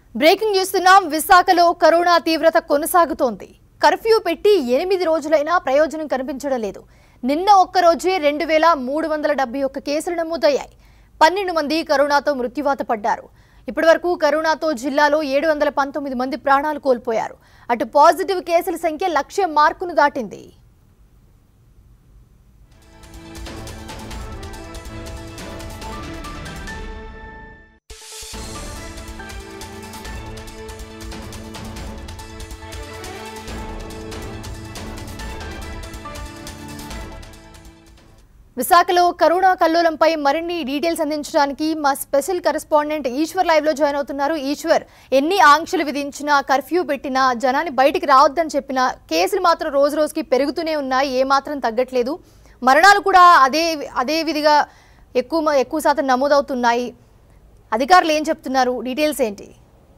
breaking చూస్తున్నాం విశాఖలో corona తీవ్రత కొనసాగుతోంది కర్ఫ్యూ పెట్టి ఎనిమిది రోజులైనా ప్రయోజనం కనిపించడం లేదు నిన్న ఒక్క రోజే రెండు వేల మూడు వందల డెబ్బై ఒక్క కేసులు నమోదయ్యాయి పన్నెండు మంది కరోనాతో మృత్యువాత పడ్డారు ఇప్పటివరకు కరోనాతో జిల్లాలో ఏడు వందల పంతొమ్మిది మంది ప్రాణాలు కోల్పోయారు అటు పాజిటివ్ కేసుల సంఖ్య లక్ష మార్కును దాటింది విశాఖలో కరోనా కల్లోలంపై మరిన్ని డీటెయిల్స్ అందించడానికి మా స్పెషల్ కరెస్పాండెంట్ ఈశ్వర్ లైవ్ లో జాయిన్ అవుతున్నారు ఈశ్వర్ ఎన్ని ఆంక్షలు విధించినా కర్ఫ్యూ పెట్టినా జనాన్ని బయటికి రావద్దని చెప్పినా కేసులు మాత్రం రోజు రోజుకి పెరుగుతూనే ఉన్నాయి ఏ మాత్రం తగ్గట్లేదు మరణాలు కూడా అదే అదే విధిగా ఎక్కువ మ- ఎక్కువ శాతం నమోదవుతున్నాయి అధికారులు ఏం చెప్తున్నారు డీటెయిల్స్ ఏంటి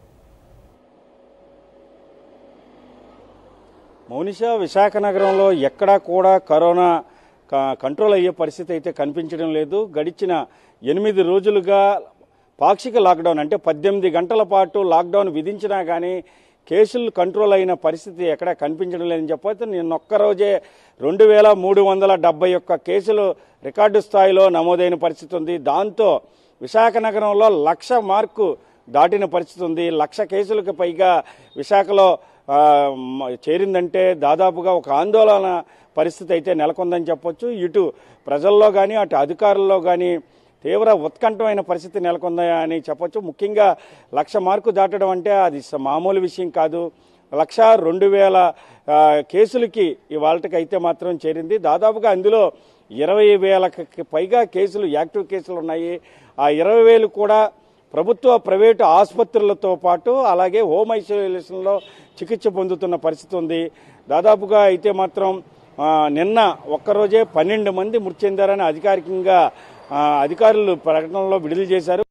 మౌనిష విశాఖ నగరంలో ఎక్కడా కూడా కరోనా క- కంట్రోల్ అయ్యే పరిస్థితి అయితే కనిపించడం లేదు గడిచిన ఎనిమిది రోజులుగా పాక్షిక లాక్డౌన్ అంటే పద్దెనిమిది గంటల పాటు లాక్డౌన్ విధించినా కానీ కేసులు కంట్రోల్ అయిన పరిస్థితి ఎక్కడా కనిపించడం లేదని చెప్పవచ్చు నిన్న ఒక్కరోజే రెండు వేల మూడు వందల డెబ్బై ఒక్క కేసులు రికార్డు స్థాయిలో నమోదైన పరిస్థితి ఉంది దాంతో విశాఖ నగరంలో లక్ష మార్కు దాటిన పరిస్థితి ఉంది లక్ష కేసులకు పైగా విశాఖలో ఆ, మ- చేరిందంటే దాదాపుగా ఒక ఆందోళన పరిస్థితి అయితే నెలకొందని చెప్పొచ్చు ఇటు ప్రజల్లో కానీ అటు అధికారుల్లో కానీ తీవ్ర ఉత్కంఠమైన పరిస్థితి నెలకొందా అని చెప్పొచ్చు ముఖ్యంగా లక్ష మార్కు దాటడం అంటే అది స- మామూలు విషయం కాదు లక్ష రెండు వేల ఆ, కేసులకి ఇవాళకి అయితే మాత్రం చేరింది దాదాపుగా అందులో ఇరవై వేలకు పైగా కేసులు యాక్టివ్ కేసులు ఉన్నాయి ఆ ఇరవై వేలు కూడా ప్రభుత్వ ప్రైవేటు ఆసుపత్రులతో పాటు అలాగే హోమ్ ఐసోలేషన్లో చికిత్స పొందుతున్న పరిస్థితి ఉంది దాదాపుగా అయితే మాత్రం ఆ, నిన్న ఒక్కరోజే పన్నెండు మంది మృతి చెందారని అధికారికంగా ఆ, అధికారులు ప్రకటనలో విడుదల చేశారు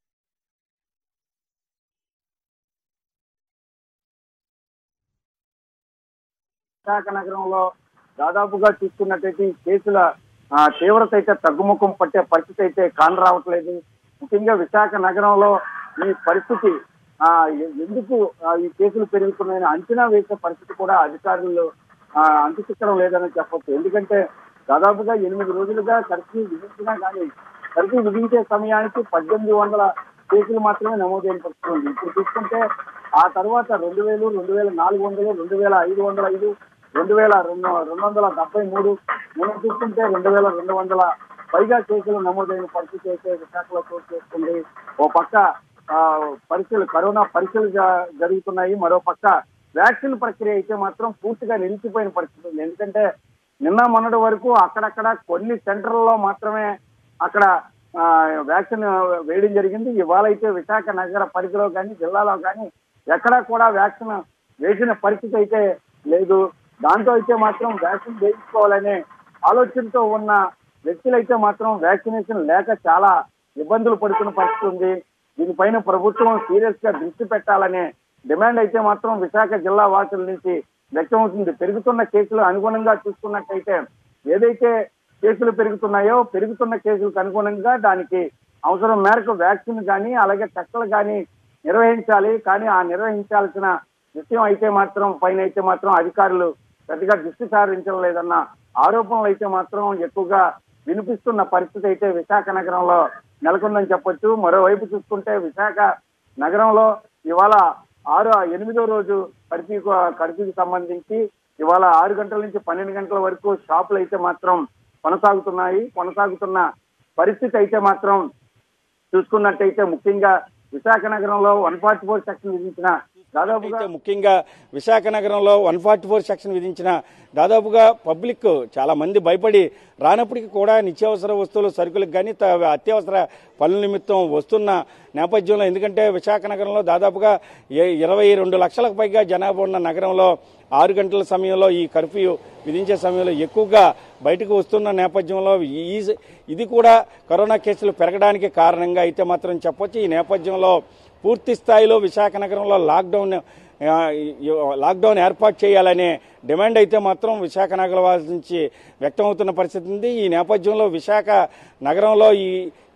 విశాఖ నగరంలో దాదాపుగా చూసుకున్నట్టయితే ఈ కేసుల ఆ, తీవ్రత అయితే తగ్గుముఖం పట్టే పరిస్థితి అయితే కానరావట్లేదు ముఖ్యంగా విశాఖ నగరంలో ఈ పరిస్థితి ఆ, ఎ- ఎందుకు ఆ, ఈ కేసులు పెరుగుతున్నాయని అంచనా వేసే పరిస్థితి కూడా అధికారులు ఆ, అంతుచిక్కడం లేదని చెప్పొచ్చు ఎందుకంటే దాదాపుగా ఎనిమిది రోజులుగా కర్ఫ్యూ విధించినా కానీ కర్ఫ్యూ విధించే సమయానికి పద్దెనిమిది వందల కేసులు మాత్రమే నమోదైన పరిస్థితి ఉంది ఇప్పుడు చూసుకుంటే ఆ తర్వాత రెండు వేలు రెండు వేల నాలుగు వందలు రెండు వేల ఐదు వందల ఐదు రెండు వేల రెండు రెండు వందల డెబ్బై మూడు మనం చూసుకుంటే రెండు వేల రెండు వందల పైగా కేసులు నమోదైన పరిస్థితి అయితే విశాఖలో చోటు చేసుకుంది ఓ పక్క ఆ, పరీక్షలు కరోనా పరీక్షలు జ- జరుగుతున్నాయి మరో పక్క వ్యాక్సిన్ ప్రక్రియ అయితే మాత్రం పూర్తిగా నిలిచిపోయిన పరిస్థితి ఉంది ఎందుకంటే నిన్న మొన్నటి వరకు అక్కడక్కడ కొన్ని సెంటర్లలో మాత్రమే అక్కడ ఆ, వ్యాక్సిన్ వేయడం జరిగింది ఇవాళ అయితే విశాఖ నగర పరిధిలో కానీ జిల్లాలో కానీ ఎక్కడా కూడా వ్యాక్సిన్ వేసిన పరిస్థితి అయితే లేదు దాంతో అయితే మాత్రం వ్యాక్సిన్ వేయించుకోవాలనే ఆలోచనతో ఉన్న వ్యక్తులైతే మాత్రం వ్యాక్సినేషన్ లేక చాలా ఇబ్బందులు పడుతున్న పరిస్థితి ఉంది దీనిపైన ప్రభుత్వం సీరియస్ గా దృష్టి పెట్టాలనే డిమాండ్ అయితే మాత్రం విశాఖ జిల్లా వాసుల నుంచి వ్యక్తమవుతుంది పెరుగుతున్న కేసులు అనుగుణంగా చూసుకున్నట్టయితే ఏదైతే కేసులు పెరుగుతున్నాయో పెరుగుతున్న కేసులకు అనుగుణంగా దానికి అవసరం మేరకు వ్యాక్సిన్ కానీ అలాగే టెస్టులు కానీ నిర్వహించాలి కానీ ఆ నిర్వహించాల్సిన విషయం అయితే మాత్రం పైన అయితే మాత్రం అధికారులు పెద్దగా దృష్టి సారించడం లేదన్న ఆరోపణలు అయితే మాత్రం ఎక్కువగా వినిపిస్తున్న పరిస్థితి అయితే విశాఖ నగరంలో నెలకొందని చెప్పొచ్చు మరోవైపు చూసుకుంటే విశాఖ నగరంలో ఇవాళ ఆరు ఎనిమిదో రోజు కర్ఫ్యూ కర్ఫ్యూకి సంబంధించి ఇవాళ ఆరు గంటల నుంచి పన్నెండు గంటల వరకు షాపులు అయితే మాత్రం కొనసాగుతున్నాయి కొనసాగుతున్న పరిస్థితి అయితే మాత్రం చూసుకున్నట్టయితే ముఖ్యంగా విశాఖ నగరంలో వన్ ఫార్టీ ఫోర్ సెక్షన్ విధించిన దాదాపుగా ముఖ్యంగా విశాఖ నగరంలో వన్ ఫార్టీ ఫోర్ సెక్షన్ విధించిన దాదాపుగా పబ్లిక్ చాలా మంది భయపడి రానప్పటికీ కూడా నిత్యావసర వస్తువులు సరుకులకు కానీ త- అత్యవసర పనుల నిమిత్తం వస్తున్న నేపథ్యంలో ఎందుకంటే విశాఖ నగరంలో దాదాపుగా ఏ- ఇరవై రెండు లక్షలకు పైగా జనాభా ఉన్న నగరంలో ఆరు గంటల సమయంలో ఈ కర్ఫ్యూ విధించే సమయంలో ఎక్కువగా బయటకు వస్తున్న నేపథ్యంలో ఈ ఇది కూడా కరోనా కేసులు పెరగడానికి కారణంగా అయితే మాత్రం చెప్పొచ్చు ఈ నేపథ్యంలో పూర్తి స్థాయిలో విశాఖ నగరంలో లాక్డౌన్ ఆ, ఈ- లాక్డౌన్ ఏర్పాటు చేయాలనే డిమాండ్ అయితే మాత్రం విశాఖ నగరం వారి నుంచి వ్యక్తమవుతున్న పరిస్థితి ఉంది ఈ నేపథ్యంలో విశాఖ నగరంలో ఈ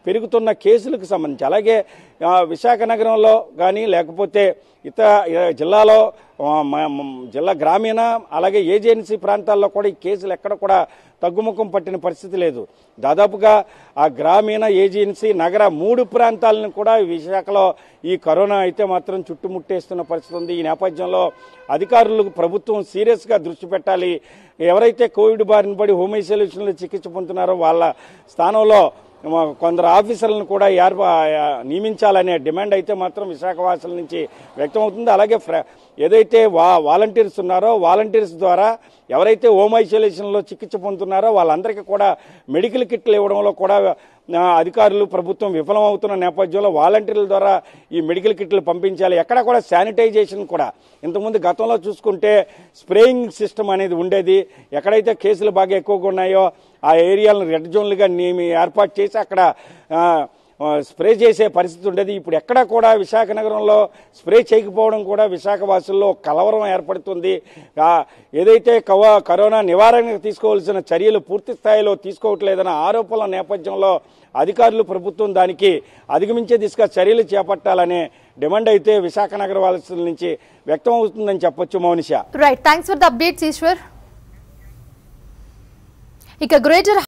పెరుగుతున్న కేసులకు సంబంధించి అలాగే ఆ, విశాఖ నగరంలో కానీ లేకపోతే ఇతర ఇతర జిల్లాలో ఆ, మ- మ- జిల్లా గ్రామీణ అలాగే ఏజెన్సీ ప్రాంతాల్లో కూడా ఈ కేసులు ఎక్కడ కూడా తగ్గుముఖం పట్టిన పరిస్థితి లేదు దాదాపుగా ఆ గ్రామీణ ఏజెన్సీ నగర మూడు ప్రాంతాలను కూడా విశాఖలో ఈ కరోనా అయితే మాత్రం చుట్టుముట్టేస్తున్న పరిస్థితి ఉంది ఈ నేపథ్యంలో అధికారులకు ప్రభుత్వం సీరియస్గా దృష్టి పెట్టాలి ఎవరైతే కోవిడ్ బారిన పడి హోమ్ ఐసోలేషన్లో చికిత్స పొందుతున్నారో వాళ్ళ స్థానంలో మ- కొందరు ఆఫీసర్లను కూడా ఏర్పా నియమించాలనే డిమాండ్ అయితే మాత్రం విశాఖవాసుల నుంచి వ్యక్తమవుతుంది అలాగే ఫ్ర- ఏదైతే వా వాలంటీర్స్ ఉన్నారో వాలంటీర్స్ ద్వారా ఎవరైతే హోమ్ ఐసోలేషన్లో చికిత్స పొందుతున్నారో వాళ్ళందరికీ కూడా మెడికల్ కిట్లు ఇవ్వడంలో కూడా ఆ, అధికారులు ప్రభుత్వం విఫలమవుతున్న నేపథ్యంలో వాలంటీర్ల ద్వారా ఈ మెడికల్ కిట్లు పంపించాలి ఎక్కడ కూడా శానిటైజేషన్ కూడా ఇంతకుముందు గతంలో చూసుకుంటే స్ప్రేయింగ్ సిస్టమ్ అనేది ఉండేది ఎక్కడైతే కేసులు బాగా ఎక్కువగా ఉన్నాయో ఆ ఏరియాలను రెడ్ జోన్లుగా నియమి ఏర్పాటు చేసి అక్కడ ఆ, ఆ, స్ప్రే చేసే పరిస్థితి ఉండేది ఇప్పుడు ఎక్కడ కూడా విశాఖ నగరంలో స్ప్రే చేయకపోవడం కూడా విశాఖ వాసుల్లో ఒక కలవరం ఏర్పడుతుంది ఆ, ఏదైతే కవ కరోనా నివారణకు తీసుకోవాల్సిన చర్యలు పూర్తి స్థాయిలో తీసుకోవట్లేదన్న ఆరోపణల నేపథ్యంలో అధికారులు ప్రభుత్వం దానికి అధిగమించే దిశగా చర్యలు చేపట్టాలనే డిమాండ్ అయితే విశాఖ నగర వాసుల నుంచి వ్యక్తమవుతుందని చెప్పొచ్చు Mounisha right thanks for the updates Eshwar ఇక గ్రేటర్